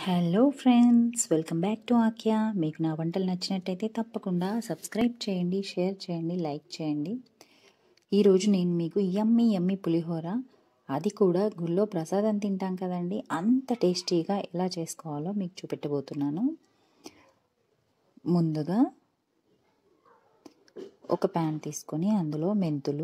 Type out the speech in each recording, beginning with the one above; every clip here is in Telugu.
hello friends welcome back to ఆక్యా మీకు నా వంటలు నచ్చినట్టయితే తప్పకుండా సబ్స్క్రైబ్ చేయండి షేర్ చేయండి లైక్ చేయండి ఈరోజు నేను మీకు యమ్మీ యమ్మీ పులిహోర అది కూడా గుళ్ళో ప్రసాదం తింటాం కదండి అంత టేస్టీగా ఎలా చేసుకోవాలో మీకు చూపెట్టబోతున్నాను ముందుగా ఒక ప్యాన్ తీసుకొని అందులో మెంతులు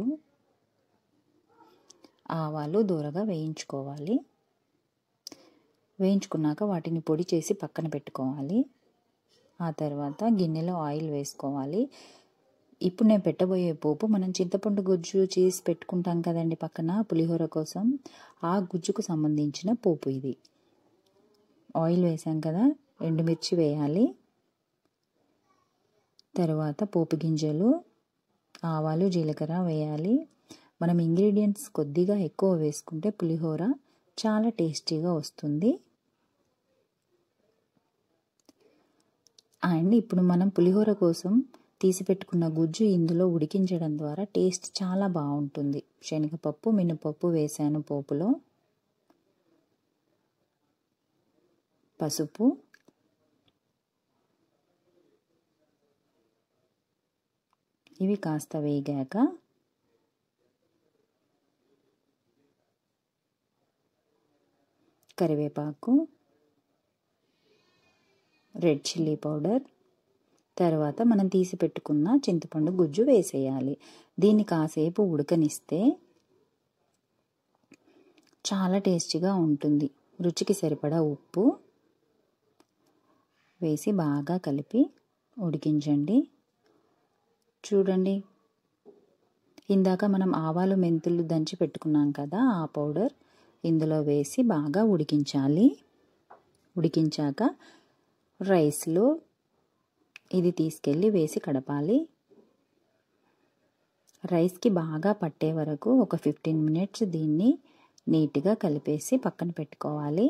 ఆవాలు దూరగా వేయించుకోవాలి వేయించుకున్నాక వాటిని పొడి చేసి పక్కన పెట్టుకోవాలి ఆ తర్వాత గిన్నెలో ఆయిల్ వేసుకోవాలి ఇప్పుడు నేను పెట్టబోయే పోపు మనం చింతపండు గుజ్జు చేసి పెట్టుకుంటాం కదండి పక్కన పులిహోర కోసం ఆ గుజ్జుకు సంబంధించిన పోపు ఇది ఆయిల్ వేసాం కదా ఎండుమిర్చి వేయాలి తర్వాత పోపు గింజలు ఆవాలు జీలకర్ర వేయాలి మనం ఇంగ్రీడియంట్స్ కొద్దిగా ఎక్కువ వేసుకుంటే పులిహోర చాలా టేస్టీగా వస్తుంది అండ్ ఇప్పుడు మనం పులిహోర కోసం తీసి పెట్టుకున్న గుజ్జు ఇందులో ఉడికించడం ద్వారా టేస్ట్ చాలా బాగుంటుంది శనగపప్పు మినపప్పు వేసాను పోపులో పసుపు ఇవి కాస్త వేగాక కరివేపాకు రెడ్ చిల్లీ పౌడర్ తర్వాత మనం తీసి పెట్టుకున్న చింతపండు గుజ్జు వేసేయాలి దీన్ని కాసేపు ఉడకనిస్తే చాలా టేస్టీగా ఉంటుంది రుచికి సరిపడా ఉప్పు వేసి బాగా కలిపి ఉడికించండి చూడండి ఇందాక మనం ఆవాలు మెంతులు దంచి పెట్టుకున్నాం కదా ఆ పౌడర్ ఇందులో వేసి బాగా ఉడికించాలి ఉడికించాక రైస్లో ఇది తీసుకెళ్ళి వేసి కడపాలి రైస్కి బాగా పట్టే వరకు ఒక ఫిఫ్టీన్ మినిట్స్ దీన్ని నీట్గా కలిపేసి పక్కన పెట్టుకోవాలి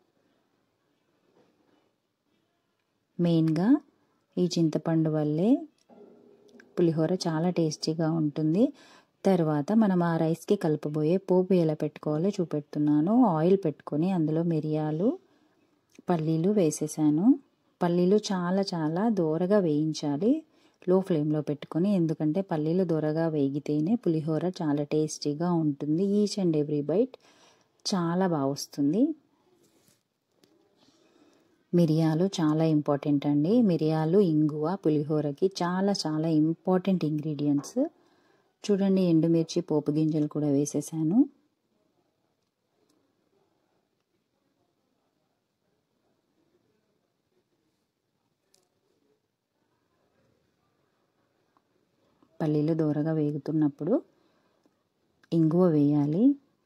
మెయిన్గా ఈ చింతపండు వల్లే పులిహోర చాలా టేస్టీగా ఉంటుంది తర్వాత మనం ఆ రైస్కి కలపబోయే పోపు ఎలా పెట్టుకోవాలో చూపెడుతున్నాను ఆయిల్ పెట్టుకొని అందులో మిరియాలు పల్లీలు వేసేసాను పల్లీలు చాలా చాలా దూరగా వేయించాలి లో ఫ్లేమ్లో పెట్టుకొని ఎందుకంటే పల్లీలు దూరగా వేగితేనే పులిహోర చాలా టేస్టీగా ఉంటుంది ఈచ్ అండ్ ఎవ్రీ బైట్ చాలా బాగా వస్తుంది మిరియాలు చాలా ఇంపార్టెంట్ అండి మిరియాలు ఇంగువ పులిహోరకి చాలా చాలా ఇంపార్టెంట్ ఇంగ్రీడియంట్స్ చూడండి ఎండుమిర్చి పోపు గింజలు కూడా వేసేసాను పల్లీలు దూరగా వేగుతున్నప్పుడు ఇంగువ వేయాలి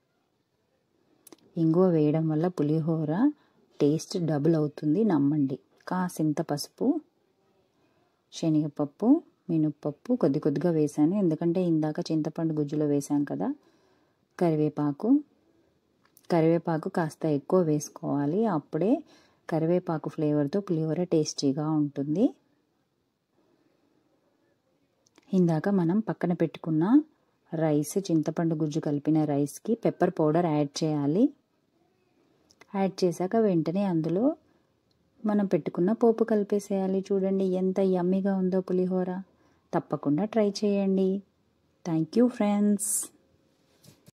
ఇంగువ వేయడం వల్ల పులిహోర టేస్ట్ డబుల్ అవుతుంది నమ్మండి కాసింత పసుపు శనగపప్పు మినప్పప్పు కొద్ది కొద్దిగా వేసాను ఎందుకంటే ఇందాక చింతపండు గుజ్జులో వేసాం కదా కరివేపాకు కరివేపాకు కాస్త ఎక్కువ వేసుకోవాలి అప్పుడే కరివేపాకు ఫ్లేవర్తో పులిహోర టేస్టీగా ఉంటుంది ఇందాక మనం పక్కన పెట్టుకున్న రైస్ చింతపండు గుజ్జు కలిపిన రైస్కి పెప్పర్ పౌడర్ యాడ్ చేయాలి యాడ్ చేశాక వెంటనే అందులో మనం పెట్టుకున్న పోపు కలిపేసేయాలి చూడండి ఎంత యమ్మీగా ఉందో పులిహోర తప్పకుండా ట్రై చేయండి థ్యాంక్ యూ ఫ్రెండ్స్